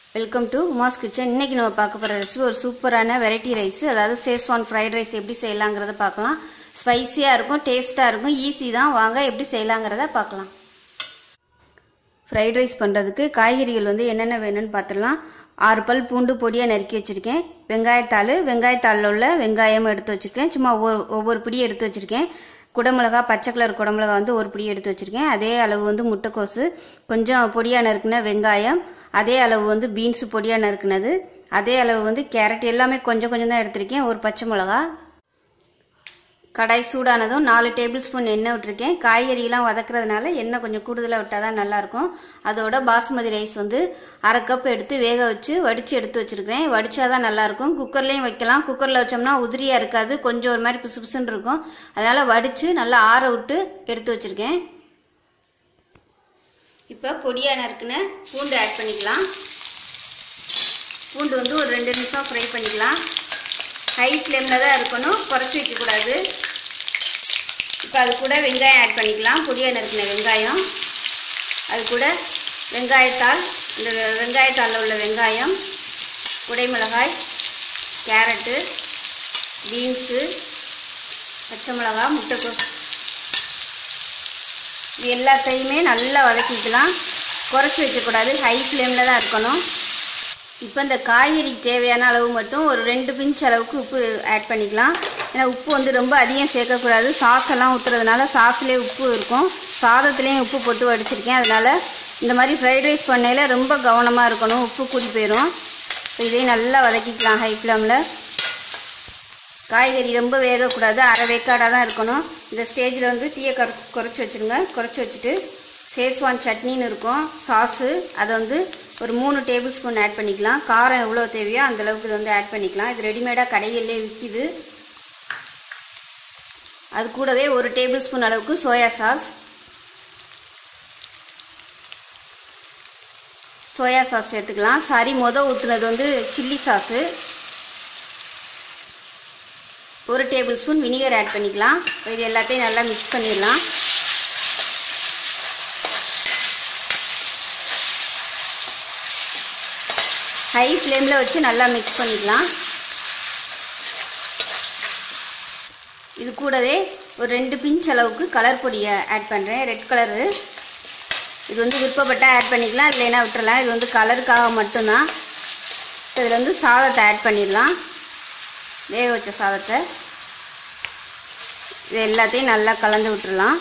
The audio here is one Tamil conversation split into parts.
வெல்கம் டு உமாஸ் கிச்சன் இன்னைக்கு நம்ம பார்க்க போகிற ரெசிபி ஒரு சூப்பரான வெரைட்டி ரைஸ் அதாவது சேஸ்வான் ஃப்ரைட் ரைஸ் எப்படி செய்யலாங்கிறத பார்க்கலாம் ஸ்பைசியாக இருக்கும் டேஸ்ட்டாக இருக்கும் ஈஸி தான் வாங்க எப்படி செய்யலாங்கிறத பார்க்கலாம் ஃப்ரைட் ரைஸ் பண்ணுறதுக்கு காய்கறிகள் வந்து என்னென்ன வேணும்னு பார்த்துடலாம் ஆறு பல் பூண்டு பொடியாக நறுக்கி வச்சுருக்கேன் வெங்காயத்தாள் வெங்காயத்தாளில் உள்ள வெங்காயம் எடுத்து வச்சுருக்கேன் சும்மா ஒவ்வொரு ஒவ்வொரு பிடி எடுத்து வச்சுருக்கேன் குடமிளகா பச்சை கலர் குடமிளகா வந்து ஒரு பிடி எடுத்து வச்சுருக்கேன் அதே அளவு வந்து முட்டைக்கோசு கொஞ்சம் பொடியாக நறுக்குன வெங்காயம் அதே அளவு வந்து பீன்ஸு பொடியாக நறுக்குனது அதே அளவு வந்து கேரட் எல்லாமே கொஞ்சம் கொஞ்சம் தான் எடுத்திருக்கேன் ஒரு பச்சை மிளகா கடாய் சூடானதும் நாலு டேபிள் ஸ்பூன் எண்ணெய் விட்டுருக்கேன் காய்கறியெல்லாம் வதக்குறதுனால எண்ணெய் கொஞ்சம் கூடுதலாக விட்டால் தான் நல்லாயிருக்கும் அதோட பாசுமதி ரைஸ் வந்து அரை கப் எடுத்து வேக வச்சு வடித்து எடுத்து வச்சுருக்கிறேன் வடித்தா தான் நல்லாயிருக்கும் குக்கர்லேயும் வைக்கலாம் குக்கரில் வச்சோம்னா உதிரியாக இருக்காது கொஞ்சம் ஒரு மாதிரி பிசு பிசுன்னு இருக்கும் அதனால் வடித்து நல்லா ஆற விட்டு எடுத்து வச்சுருக்கேன் இப்போ பொடியாக நறுக்குன பூண்டு ஆட் பண்ணிக்கலாம் பூண்டு வந்து ஒரு ரெண்டு நிமிஷம் ஃப்ரை பண்ணிக்கலாம் ஹை ஃப்ளேமில் தான் இருக்கணும் குறைச்சி வைக்கக்கூடாது இப்போ அது கூட வெங்காயம் ஆட் பண்ணிக்கலாம் பொடியாக நறுக்கின வெங்காயம் அது கூட வெங்காயத்தாள் இந்த வெங்காயத்தாளில் உள்ள வெங்காயம் குடைமிளகாய் கேரட்டு பீன்ஸு பச்சை மிளகா முட்டைக்கோஸ் இது எல்லாத்தையுமே நல்லா வதக்கிக்கலாம் குறைச்சி வைக்கக்கூடாது ஹை ஃப்ளேமில் தான் இருக்கணும் இப்போ இந்த காய்கறிக்கு தேவையான அளவு மட்டும் ஒரு ரெண்டு பிஞ்ச் அளவுக்கு உப்பு ஆட் பண்ணிக்கலாம் ஏன்னா உப்பு வந்து ரொம்ப அதிகம் சேர்க்கக்கூடாது சாஸ் எல்லாம் ஊற்றுறதுனால சாஸ்லேயே உப்பு இருக்கும் சாதத்துலேயும் உப்பு போட்டு வடிச்சிருக்கேன் அதனால் இந்த மாதிரி ஃப்ரைட் ரைஸ் பண்ணையில் ரொம்ப கவனமாக இருக்கணும் உப்பு கூடி போயிடும் இதையும் நல்லா வதக்கிக்கலாம் ஹை ஃப்ளேமில் காய்கறி ரொம்ப வேகக்கூடாது அரை வேக்காடாக தான் இருக்கணும் இந்த ஸ்டேஜில் வந்து தீயை குறை குறைச்சி வச்சுருங்க குறைச்சி வச்சுட்டு சேஸ்வான் சட்னின்னு இருக்கும் சாஸு அதை வந்து ஒரு மூணு டேபிள் ஸ்பூன் ஆட் பண்ணிக்கலாம் காரம் எவ்வளோ தேவையோ அந்தளவுக்கு இது வந்து ஆட் பண்ணிக்கலாம் இது ரெடிமேடாக கடையிலே விற்கிது அது கூடவே ஒரு டேபிள் ஸ்பூன் அளவுக்கு சோயா சாஸ் சோயா சாஸ் சேர்த்துக்கலாம் சாரி மொதல் ஊற்றுனது வந்து சில்லி சாஸு ஒரு டேபிள் ஸ்பூன் வினிகர் ஆட் பண்ணிக்கலாம் இது எல்லாத்தையும் நல்லா மிக்ஸ் பண்ணிடலாம் ஹை ஃப்ளேமில் வச்சு நல்லா மிக்ஸ் பண்ணிக்கலாம் இது கூடவே ஒரு ரெண்டு பிஞ்ச் அளவுக்கு கலர் பொடியை ஆட் பண்ணுறேன் ரெட் கலரு இது வந்து விருப்பப்பட்டால் ஆட் பண்ணிக்கலாம் இல்லைன்னா விட்டுறலாம் இது வந்து கலருக்காக மட்டும்தான் இதில் வந்து சாதத்தை ஆட் பண்ணிடலாம் வேக வச்ச சாதத்தை இது எல்லாத்தையும் நல்லா கலந்து விட்டுறலாம்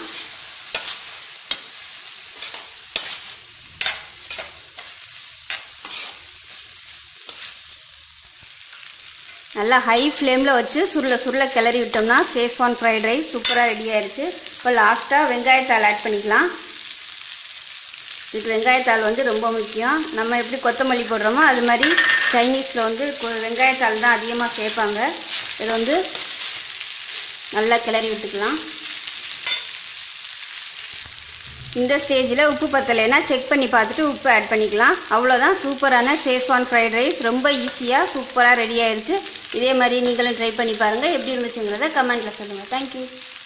நல்லா ஹை ஃப்ளேமில் வச்சு சுருள சுருள கிளறி விட்டோம்னா சேஸ்வான் ஃப்ரைட் ரைஸ் சூப்பராக ரெடி ஆயிடுச்சு இப்போ லாஸ்ட்டாக வெங்காயத்தாள் ஆட் பண்ணிக்கலாம் இதுக்கு வெங்காயத்தாள் வந்து ரொம்ப முக்கியம் நம்ம எப்படி கொத்தமல்லி போடுறோமோ அது மாதிரி சைனீஸில் வந்து வெங்காயத்தாள் தான் அதிகமாக சேர்ப்பாங்க இதை வந்து நல்லா கிளறி விட்டுக்கலாம் இந்த ஸ்டேஜில் உப்பு பத்தலைன்னா செக் பண்ணி பார்த்துட்டு உப்பு ஆட் பண்ணிக்கலாம் அவ்வளோதான் சூப்பரான சேஸ்வான் ஃப்ரைட் ரைஸ் ரொம்ப ஈஸியாக சூப்பராக ரெடி ஆயிடுச்சு இதே மாதிரி நீங்களும் ட்ரை பண்ணி பாருங்கள் எப்படி இருந்துச்சுங்கிறத கமெண்ட்டில் சொல்லுங்கள் தேங்க்யூ